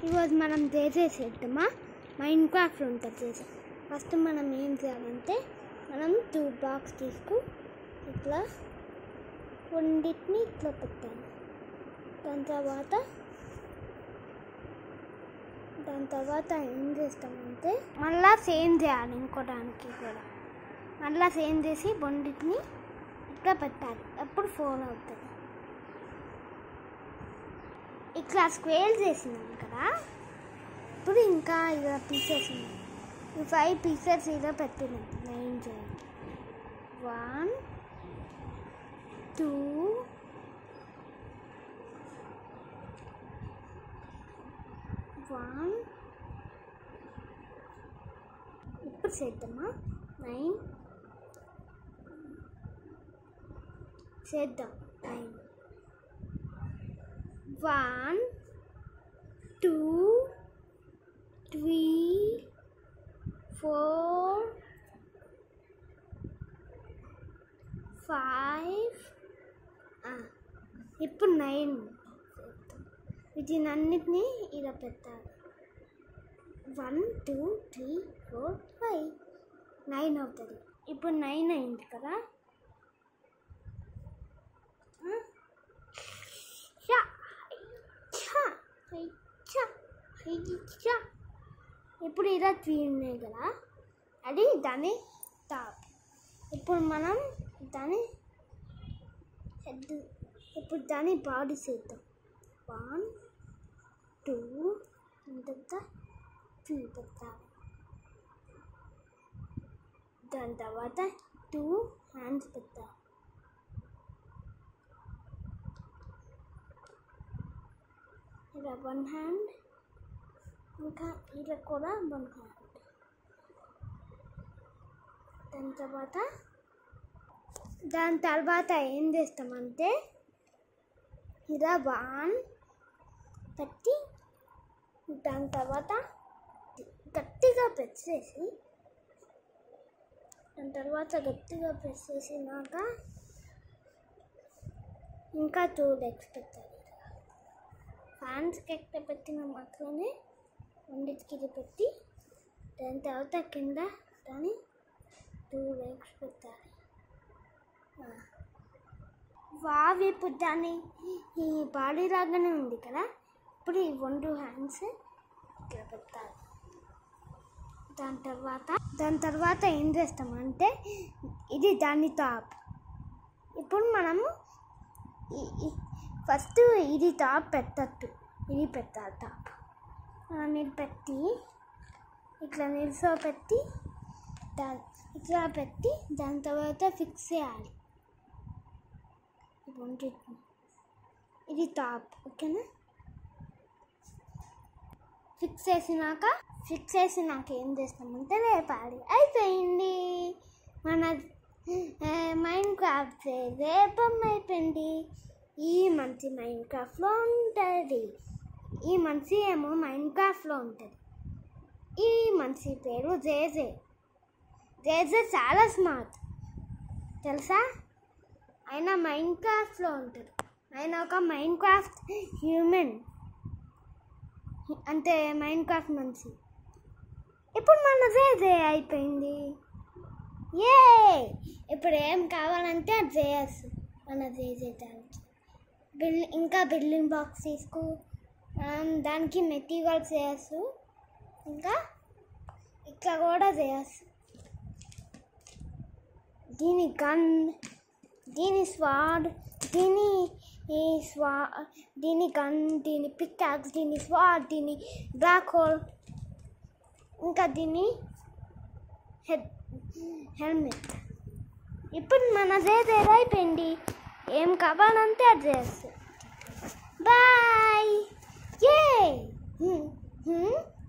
ఈరోజు మనం చేసేసేద్దామా mind craft ఉంటుంది చేసాం ఫస్ట్ మనం ఏం చేయాలంటే మనం టూ బాక్స్ తీసుకు ఇట్లా రెండింటిని ఇట్లా పెట్టాలి దాని తర్వాత దాని తర్వాత ఏం చేస్తామంటే మళ్ళా సేమ్ చేయాలి ఇంకోటానికి కూడా మళ్ళా సేమ్ చేసి బొండిటిని ఇట్లా పెట్టాలి అప్పుడు ఫోన్ అవుతుంది ఇట్లా స్క్వేర్ చేసినాం కదా ఇప్పుడు ఇంకా ఇలా పీసెస్ ఉన్నాయి ఈ ఫైవ్ పీసెస్ ఇలా పెట్టినాం నైన్ చేయాలి వన్ టూ వన్ ఇప్పుడు చేద్దామా నైన్ చేద్దాం nine one two three four five ఇప్పుడు నైన్ వీటిని అన్నిటినీ ఇలా పెట్టాలి one two three four five nine అవుతుంది ఇప్పుడు నైన్ అయింది కదా ఆ? షా, ఛా, హై, ఛా, హై, ఛా. ఇప్పుడు ఇలా త్రీ ఉన్నాయి కదా అది దాని టాప్ ఇప్పుడు మనం దాని హెడ్ ఇప్పుడు దాని బాడీ చేద్దాం వన్ టూ ఇంత త్రీ పెట్టాలి దాని తర్వాత టూ హ్యాండ్స్ పెట్టాలి ఇలా వన్ హ్యాండ్ ఇంకా ఇలా కూడా వన్ హ్యాండ్ దాని తర్వాత దాని తర్వాత ఏం చేస్తామంటే ఇలా వన్ పెట్టి దాని తర్వాత గట్టిగా ప్రెస్ చేసి దాని తర్వాత గట్టిగా ప్రెస్ చేసినాక ఇంకా టూ లెగ్స్ పెట్టాలి ఫ్యాన్స్కి ఎక్కడ పెట్టిన అట్లనే రెండింటికి ఇది పెట్టి దాని తర్వాత కింద దాని టూ లెగ్స్ పెట్టాలి ఆ. వావ్ ఇప్పుడు దాన్ని ఈ బాడీ లాగానే ఉంది కదా ఇప్పుడు ఈ రెండు హ్యాండ్స్ ఇట్లా పెట్టాలి దాని తర్వాత దాని తర్వాత ఏం చేస్తామంటే ఇది దాని టాప్ ఇప్పుడు మనము ఫస్ట్ ఇది టాప్ పెట్టద్దు ఇది పెట్టాలి టాప్ మనం ఇది పెట్టి ఇట్లా నిల్చో పెట్టి దాని ఇట్లా పెట్టి దాని తర్వాత ఫిక్స్ చేయాలి ఈ రెండింటిని. ఇది టాప్ ఓకేనా ఫిక్స్ చేసినాక ఫిక్స్ చేసినాక ఏం చేస్తామంటే రేపాలి అయిపోయింది మన మైండ్ క్రాఫ్ట్ రేపం అయిపోయింది ఈ మంచి మైండ్ క్రాఫ్ట్లో ఉంటుంది ఈ మనిషి ఏమో మైండ్ క్రాఫ్ట్లో ఉంటుంది ఈ మనిషి పేరు జేజే జేజే చాలా స్మార్ట్ తెలుసా ఆయన మైండ్ క్రాఫ్ట్లో ఉంటాడు ఆయన ఒక మైండ్ క్రాఫ్ట్ హ్యూమన్ అంటే మైండ్ క్రాఫ్ట్ మనిషి ఇప్పుడు మన జేజే అయిపోయింది ఏ ఇప్పుడు ఏం కావాలంటే అది చేయొచ్చు మన చేసేదానికి బిల్ ఇంకా బిల్డింగ్ బాక్స్ తీసుకో మనం దానికి మెటీరియల్ చేయొచ్చు ఇంకా ఇట్లా కూడా చేయొచ్చు దీని గన్ దీని స్వాడ్ దీని ఈ స్వా దీని గన్ దీని పికాక్స్ దీని స్వాడ్ దీని బ్లాక్ హోల్ ఇంకా దీని హెడ్ హెల్మెట్ ఇప్పుడు మన చేతి అయిపోయింది ఏం కావాలంటే అది చేస్తుంది బాయ్ ఏ